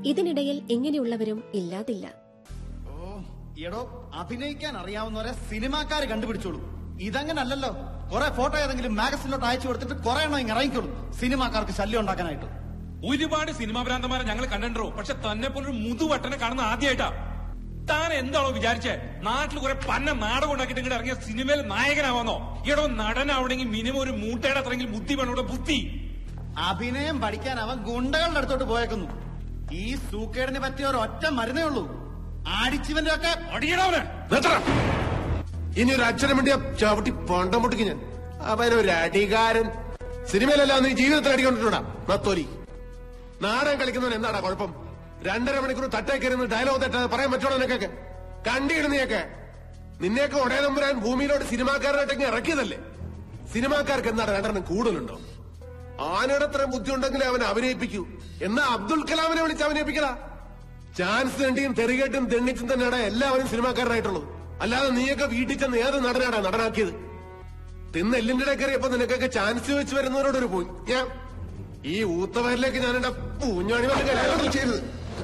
ഇതിനിടയിൽ ഇങ്ങനെയുള്ളവരും ഇല്ലാതില്ല ഓ എടോ അഭിനയിക്കാൻ അറിയാവുന്നവരെ സിനിമാക്കാര് കണ്ടുപിടിച്ചോളൂ ഇതങ്ങനല്ലല്ലോ കുറെ ഫോട്ടോ ഏതെങ്കിലും മാഗസിനിലോട്ട് അയച്ചു കൊടുത്തിട്ട് കുറെ എണ്ണം ഇങ്ങ് ഇറങ്ങിക്കോളും സിനിമാക്കാർക്ക് ശല്യം ഉണ്ടാക്കാനായിട്ട് ഒരുപാട് സിനിമാ ഭ്രാന്തന്മാരെ ഞങ്ങൾ കണ്ടിട്ടോ പക്ഷെ തന്നെ പോലൊരു മുതുവട്ടനെ കാണുന്ന ആദ്യമായിട്ടാ താൻ എന്താണോ വിചാരിച്ചേ നാട്ടിൽ കുറെ പന്ന നാടകം ഉണ്ടാക്കിയിട്ട് ഇങ്ങോട്ട് ഇറങ്ങിയ സിനിമയിൽ നായകനാവാന്നോ എടോ നടനാവണമെങ്കിൽ മിനിമം ഒരു മൂട്ടയുടെ അത്രയെങ്കിലും ബുദ്ധി വേണം ഇവിടെ ബുദ്ധി അഭിനയം പഠിക്കാൻ അവൻ ഗുണ്ടകളുടെ അടുത്തോട്ട് പോയേക്കുന്നു ഈ സൂക്കേടിന് പറ്റിയ ഒരു ഒറ്റ മരുന്നേ ഉള്ളൂ ആടിച്ചിവന്റെ ഒക്കെ അടിയടവനെ നിർത്തണം. ഇനി ഒരു അക്ഷരം വേണ്ടിയ ചവിട്ടി പണ്ടം പൊട്ടിക്ക് ഞാൻ അവനൊരു അടികാരൻ സിനിമയിലല്ല നീ ജീവിതത്തിൽ അടിക്കൊണ്ടിട്ടുണ്ടാ നത്തോലി നാടകം കളിക്കുന്നവൻ എന്താടാ കുഴപ്പം രണ്ടര മണിക്കൂർ തട്ടേ കയറുന്ന ഡയലോഗ് തെറ്റാതെ പറയാൻ പറ്റുള്ളൂ നിനക്കൊക്കെ കണ്ടിടും നീയൊക്കെ നിന്നെയൊക്കെ ഒടേ നമ്പുരാൻ ഭൂമിയിലോട്ട് സിനിമാക്കാരനായിട്ടൊക്കെ ഇറക്കിയതല്ലേ സിനിമാക്കാർക്ക് എന്താണ് രണ്ടെണ്ണം കൂടുതലുണ്ടോ ആനയുടെ അത്രയും ബുദ്ധി ഉണ്ടെങ്കിൽ അവൻ അഭിനയിപ്പിക്കൂ എന്നാ അബ്ദുൽ കലാമിനെ വിളിച്ച് അഭിനയിപ്പിക്കടാ ചാൻസ് തണ്ടിയും തെറികേട്ടും തെണ്ണിച്ചും തന്നെയാണ് എല്ലാവരും സിനിമാക്കാരനായിട്ടുള്ളത് അല്ലാതെ നീയൊക്കെ വീട്ടിൽ ചെന്ന് ഏത് നടനാടാ നടനാക്കിയത് തിന്ന് എല്ലിന്റെ ഇടയിൽ കയറിയപ്പോ നിനക്കൊക്കെ ചാൻസ് വെച്ച് വരുന്നവരോട് ഒരു പോയി ഞാൻ ഈ ഊത്തവരിലേക്ക് ഞാൻ എന്റെ പൂഞ്ഞാണി കൊണ്ട് കല്യാണം ചെയ്തത്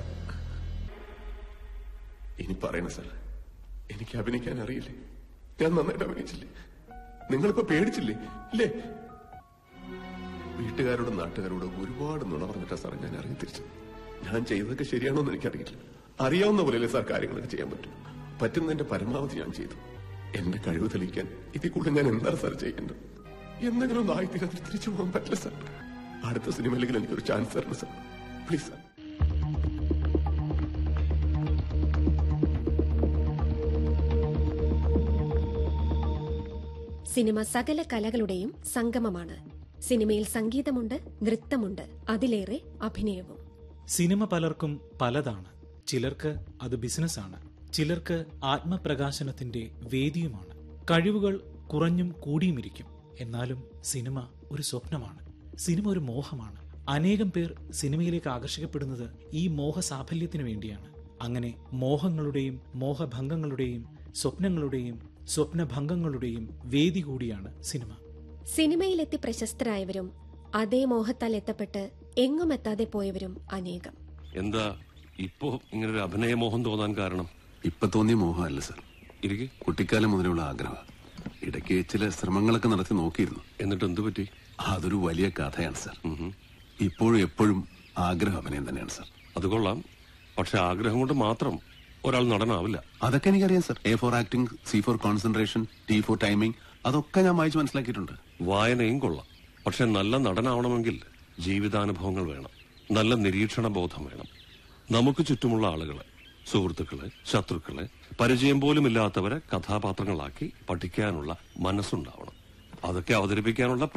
ഇനി പറയണ സാർ എനിക്ക് അഭിനയിക്കാൻ അറിയില്ലേ ഞാൻ നന്നായിട്ട് അഭിനയിച്ചില്ലേ നിങ്ങളിപ്പോ പേടിച്ചില്ലേ ഇല്ലേ വീട്ടുകാരോടും നാട്ടുകാരോടും ഒരുപാട് നുണ പറഞ്ഞിട്ടാ സാർ ഞാൻ അറിയി തിരിച്ചു ഞാൻ ചെയ്തതൊക്കെ ശരിയാണോ എന്ന് എനിക്കറിയില്ല അറിയാവുന്ന പോലെയല്ലേ സാർ കാര്യങ്ങളൊക്കെ ചെയ്യാൻ പറ്റും പറ്റുന്നതിന്റെ പരമാവധി ഞാൻ ചെയ്തു എന്റെ കഴിവ് തെളിയിക്കാൻ ഇതിൽ കൂടുതൽ ഞാൻ എന്താണ് സാർ ചെയ്യേണ്ടത് എന്തെങ്കിലും ഒന്ന് ആയിത്തീരാൻ തിരിച്ചു പോകാൻ പറ്റില്ല സാർ അടുത്ത സിനിമയിലെങ്കിലും എനിക്കൊരു ചാൻസ് തരണം സാർ പ്ലീസ് സാർ സിനിമ സകല കലകളുടെയും സംഗമമാണ് സിനിമയിൽ സംഗീതമുണ്ട് നൃത്തമുണ്ട് അതിലേറെ അഭിനയവും സിനിമ പലർക്കും പലതാണ് ചിലർക്ക് അത് ബിസിനസ്സാണ് ചിലർക്ക് ആത്മപ്രകാശനത്തിന്റെ വേദിയുമാണ് കഴിവുകൾ കുറഞ്ഞും കൂടിയുമിരിക്കും എന്നാലും സിനിമ ഒരു സ്വപ്നമാണ് സിനിമ ഒരു മോഹമാണ് അനേകം പേർ സിനിമയിലേക്ക് ആകർഷിക്കപ്പെടുന്നത് ഈ മോഹ സാഫല്യത്തിനു വേണ്ടിയാണ് അങ്ങനെ മോഹങ്ങളുടെയും മോഹഭംഗങ്ങളുടെയും സ്വപ്നങ്ങളുടെയും സ്വപ്നഭംഗങ്ങളുടെയും വേദി കൂടിയാണ് സിനിമ സിനിമയിലെത്തി പ്രശസ്തരായവരും അതേ മോഹത്താൽ എത്തപ്പെട്ട് എങ്ങും എത്താതെ പോയവരും അനേകം എന്താ ഇപ്പോ ഇങ്ങനൊരു അഭിനയമോഹം തോന്നാൻ കാരണം ഇപ്പൊ തോന്നിയ മോഹമല്ല സർ ഇരിക്കെ കുട്ടിക്കാലം മുതലുള്ള ആഗ്രഹം ഇടയ്ക്ക് ചില ശ്രമങ്ങളൊക്കെ നടത്തി നോക്കിയിരുന്നു എന്നിട്ട് എന്തു പറ്റി അതൊരു വലിയ കഥയാണ് സർ ഇപ്പോഴും എപ്പോഴും ആഗ്രഹം അഭിനയം തന്നെയാണ് സർ അത് കൊള്ളാം പക്ഷെ ആഗ്രഹം കൊണ്ട് മാത്രം ഒരാൾ നടനാവില്ല അതൊക്കെ എനിക്കറിയാം sir A for acting C for concentration T for timing അതൊക്കെ ഞാൻ വായിച്ച് മനസ്സിലാക്കിയിട്ടുണ്ട് വായനയും കൊള്ളാം പക്ഷെ നല്ല നടനാവണമെങ്കിൽ ജീവിതാനുഭവങ്ങൾ വേണം നല്ല നിരീക്ഷണ ബോധം വേണം നമുക്ക് ചുറ്റുമുള്ള ആളുകളെ സുഹൃത്തുക്കളെ ശത്രുക്കളെ പരിചയം പോലും ഇല്ലാത്തവരെ കഥാപാത്രങ്ങളാക്കി പഠിക്കാനുള്ള മനസ്സുണ്ടാവണം അതൊക്കെ അവതരിപ്പിക്കാനുള്ള